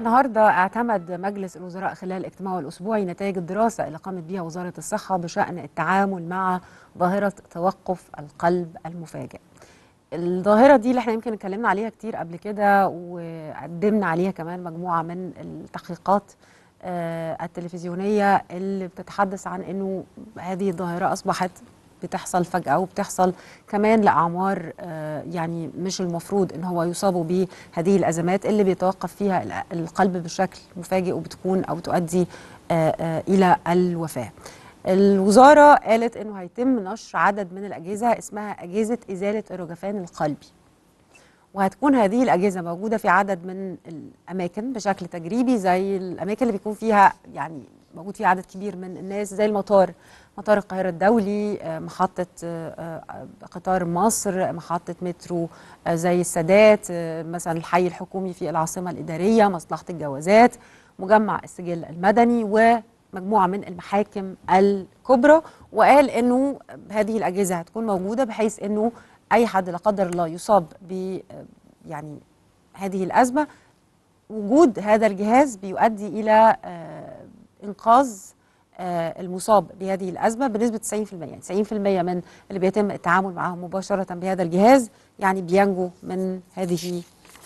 النهارده اعتمد مجلس الوزراء خلال اجتماعه الاسبوعي نتائج الدراسه اللي قامت بها وزاره الصحه بشان التعامل مع ظاهره توقف القلب المفاجئ. الظاهره دي اللي احنا يمكن اتكلمنا عليها كتير قبل كده وقدمنا عليها كمان مجموعه من التحقيقات آه، التلفزيونيه اللي بتتحدث عن انه هذه الظاهره اصبحت بتحصل فجأة وبتحصل كمان لأعمار آه، يعني مش المفروض إن هو يصابوا بهذه الأزمات اللي بيتوقف فيها ال- القلب بشكل مفاجئ وبتكون أو تؤدي آه، آه، إلى الوفاة الوزارة قالت إنه هيتم نشر عدد من الأجهزة اسمها أجهزة إزالة الرجفان القلبي وهتكون هذه الأجهزة موجودة في عدد من الأماكن بشكل تجريبي زي الأماكن اللي بيكون فيها يعني موجود فيها عدد كبير من الناس زي المطار مطار القاهرة الدولي آه، محطة آه، آه، قطار مصر محطة مترو آه، زي السادات آه، مثلا الحي الحكومي في العاصمة الإدارية مصلحة الجوازات مجمع السجل المدني ومجموعة من المحاكم الكبرى وقال انه هذه الأجهزة هتكون موجودة بحيث انه اي حد لا قدر الله يصاب ب يعني هذه الازمه وجود هذا الجهاز بيؤدي الى آه، انقاذ آه، المصاب بهذه الازمه بنسبه 90% يعني 90% من اللي بيتم التعامل معهم مباشره بهذا الجهاز يعني بينجو من هذه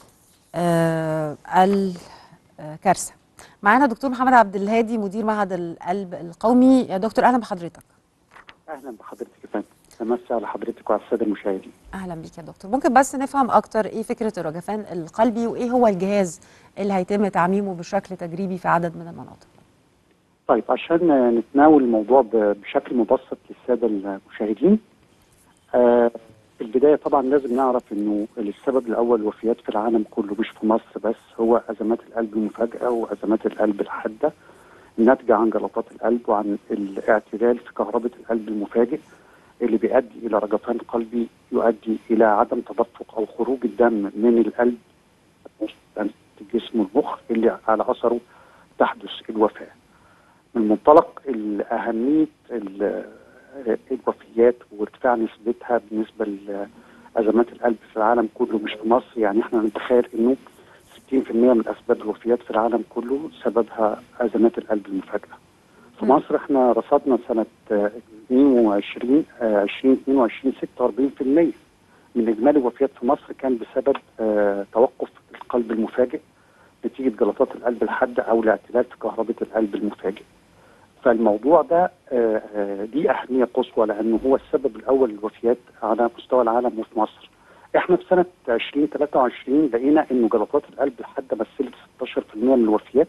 آه، الكارثه. معانا دكتور محمد عبد الهادي مدير معهد القلب القومي يا دكتور اهلا بحضرتك. اهلا بحضرتك يا فندم امسي على حضرتك وعلى الساده المشاهدين اهلا بيك يا دكتور ممكن بس نفهم اكتر ايه فكره الرجفان القلبي وايه هو الجهاز اللي هيتم تعميمه بشكل تجريبي في عدد من المناطق طيب عشان نتناول الموضوع ب- بشكل مبسط للساده المشاهدين آه في البدايه طبعا لازم نعرف انه السبب الاول الوفيات في العالم كله مش في مصر بس هو ازمات القلب المفاجئه وازمات القلب الحاده الناتجه عن جلطات القلب وعن الاعتدال في كهرباء القلب المفاجئ اللي بيؤدي الى رجفان قلبي يؤدي الى عدم تدفق او خروج الدم من القلب في الجسم والمخ اللي على اثره تحدث الوفاه. من منطلق ال- اهميه ال- الوفيات وارتفاع نسبتها بالنسبه لازمات القلب في العالم كله مش في مصر يعني احنا نتخيل انه 60% من اسباب الوفيات في العالم كله سببها ازمات القلب المفاجئه. في مم. مصر احنا رصدنا سنه آه، 22 آه، 2022 46% من اجمالي الوفيات في مصر كان بسبب آه، توقف القلب المفاجئ نتيجه جلطات القلب الحاده او الاعتلال في كهرباء القلب المفاجئ. فالموضوع ده آه، آه، ليه اهميه قصوى لانه هو السبب الاول للوفيات على مستوى العالم وفي مصر. احنا في سنه 2023 لقينا انه جلطات القلب الحاده مثلت 16% من الوفيات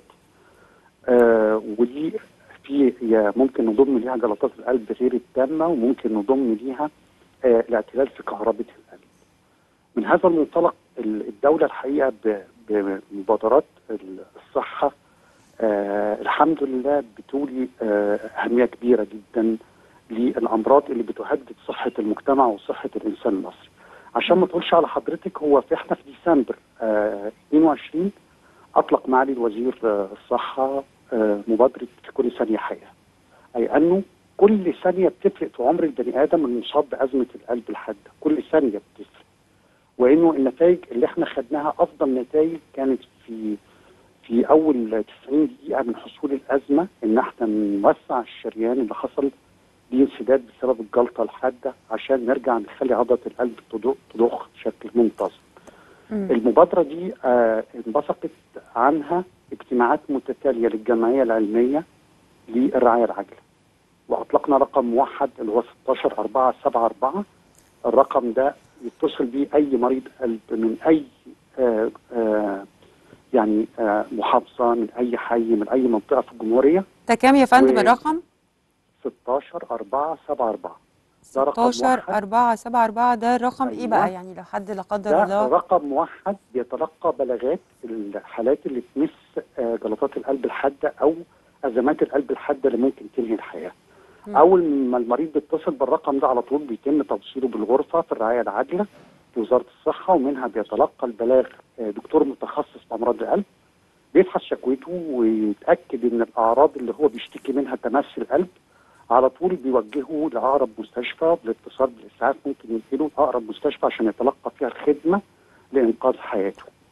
آه ودي في هي ممكن نضم ليها جلطات القلب غير التامه وممكن نضم ليها آه الاعتلال في كهرباء القلب. من هذا المنطلق ال- الدوله الحقيقه ب- بمبادرات ال- الصحه آه الحمد لله بتولي آه اهميه كبيره جدا للامراض اللي بتهدد صحه المجتمع وصحه الانسان المصري. عشان ما تقولش على حضرتك هو في احنا في ديسمبر آه 22 اطلق معالي الوزير آه، الصحه آه، مبادره في كل ثانيه حياه. اي انه كل ثانيه بتفرق في عمر البني ادم المصاب بازمه القلب الحاده، كل ثانيه بتفرق. وانه النتائج اللي احنا خدناها افضل نتائج كانت في في اول 90 دقيقه من حصول الازمه ان احنا نوسع الشريان اللي حصل ليه انسداد بسبب الجلطه الحاده عشان نرجع نخلي عضله القلب تضخ تضخ بشكل منتظم. مم. المبادرة دي آه انبثقت عنها اجتماعات متتالية للجمعية العلمية للرعاية العاجلة وأطلقنا رقم موحد اللي هو 16 4 7 4 الرقم ده يتصل بيه أي مريض قلب من أي آه آه يعني آه محافظة من أي حي من أي منطقة في الجمهورية ده كام يا فندم و- الرقم 16 4 7 4 ده رقم 16 واحد. 4 7 4 ده الرقم ايه أيوة. بقى يعني لو حد لا قدر ده الله رقم موحد بيتلقى بلاغات الحالات اللي تمس آه، جلطات القلب الحاده او ازمات القلب الحاده اللي ممكن تنهي الحياه. مم. اول ما المريض بيتصل بالرقم ده على طول بيتم توصيله بالغرفه في الرعايه العاجله في وزاره الصحه ومنها بيتلقى البلاغ آه، دكتور متخصص في امراض القلب بيفحص شكوته ويتاكد ان الاعراض اللي هو بيشتكي منها تمس القلب على طول بيوجهه لاقرب مستشفى بالاتصال بالاسعاف ممكن ينقله لاقرب مستشفى عشان يتلقى فيها الخدمه لانقاذ حياته.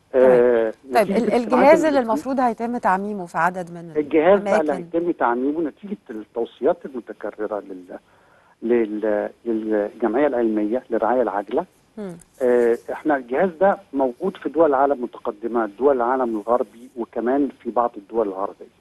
آه طيب نتيجة ال- استبعاد الجهاز اللي الجسم- المفروض هيتم تعميمه في عدد من الجهاز بقى اللي الأماكن هيتم تعميمه نتيجه التوصيات المتكرره لل لل- للجمعيه العلميه للرعايه العاجله مم. آه، احنا الجهاز ده موجود في دول العالم متقدمه دول العالم الغربي وكمان في بعض الدول العربيه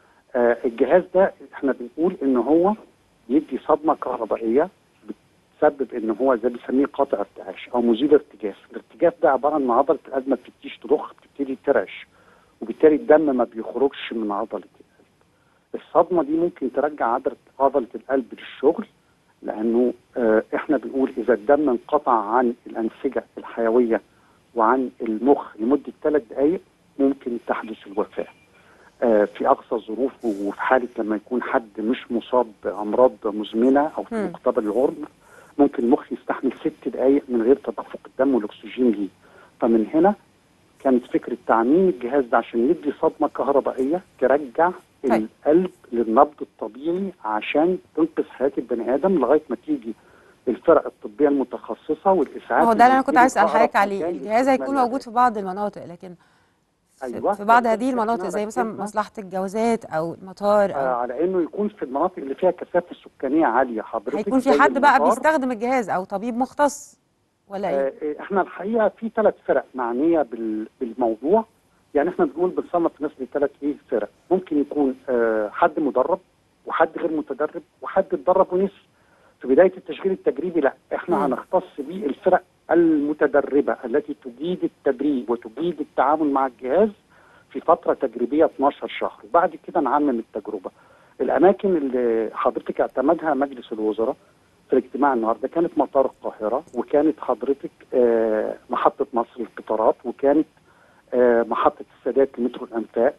آه، الجهاز ده احنا بنقول ان هو يدي صدمه كهربائيه بتسبب ان هو زي بنسميه قاطع ارتعاش او مزيل ارتجاف الارتجاف ده عباره عن عضله القلب ما بتبتديش تضخ بتبتدي ترعش وبالتالي الدم ما بيخرجش من عضله القلب الصدمه دي ممكن ترجع عضله عضله القلب للشغل لانه آه، احنا بنقول اذا الدم انقطع عن الانسجه الحيويه وعن المخ لمده ثلاث دقائق ممكن تحدث الوفاه. آه، في اقصى الظروف وفي حاله لما يكون حد مش مصاب بامراض مزمنه او في مم. مقتبل العمر ممكن المخ يستحمل ست دقائق من غير تدفق الدم والاكسجين ليه. فمن هنا كانت فكره تعميم الجهاز ده عشان يدي صدمه كهربائيه ترجع طيب. القلب للنبض الطبيعي عشان تنقذ حياه البني ادم لغايه ما تيجي الفرق الطبيه المتخصصه والاسعاف هو ده اللي انا كنت اللي عايز اسال بتيجي حضرتك في أقرب عليه مكان الجهاز هيكون لاستكمال موجود في بعض المناطق لكن في- أيوة. في بعض بس هذه إحنا المناطق زي مثلا ركزنا- مصلحه الجوازات او المطار آه أو على انه يكون في المناطق اللي فيها كثافه سكانيه عاليه حضرتك هيكون في زي حد بقى المطار. بيستخدم الجهاز او طبيب مختص ولا ايه؟ آه احنا الحقيقه في ثلاث فرق معنيه بال- بالموضوع يعني احنا بنقول بنصنف الناس لثلاث ايه فرق ممكن يكون آه حد مدرب وحد غير متدرب وحد اتدرب ونسي في بدايه التشغيل التجريبي لا احنا مم. هنختص بيه الفرق المتدربه التي تجيد التدريب وتجيد التعامل مع الجهاز في فتره تجريبيه 12 شهر وبعد كده نعمم التجربه الاماكن اللي حضرتك اعتمدها مجلس الوزراء في الاجتماع النهارده كانت مطار القاهره وكانت حضرتك آه، محطه مصر للقطارات وكانت آه، محطه السادات لمترو الانفاق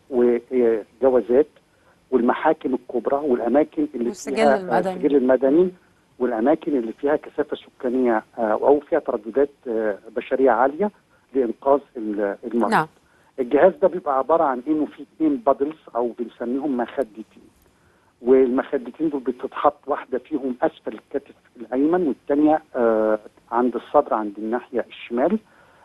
وجوازات والمحاكم الكبرى والاماكن اللي والسجل فيها آه، المدني. السجل المدني والاماكن اللي فيها كثافه سكانيه آه، او فيها ترددات آه، بشريه عاليه لانقاذ ال- المريض. نعم الجهاز ده بيبقى عباره عن انه في اثنين بادلز او بنسميهم مخدتين والمخدتين دول بتتحط واحده فيهم اسفل الكتف الايمن والثانيه آه عند الصدر عند الناحيه الشمال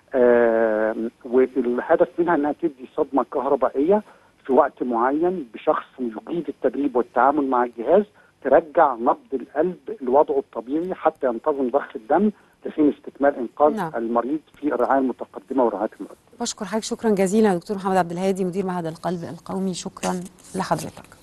آه والهدف منها انها تدي صدمه كهربائيه في وقت معين بشخص يجيد التدريب والتعامل مع الجهاز ترجع نبض القلب لوضعه الطبيعي حتى ينتظم ضخ الدم لحين استكمال انقاذ نعم. المريض في الرعايه المتقدمه ورعايه المرض بشكر حضرتك شكرا جزيلا دكتور محمد عبد الهادي مدير معهد القلب القومي شكرا لحضرتك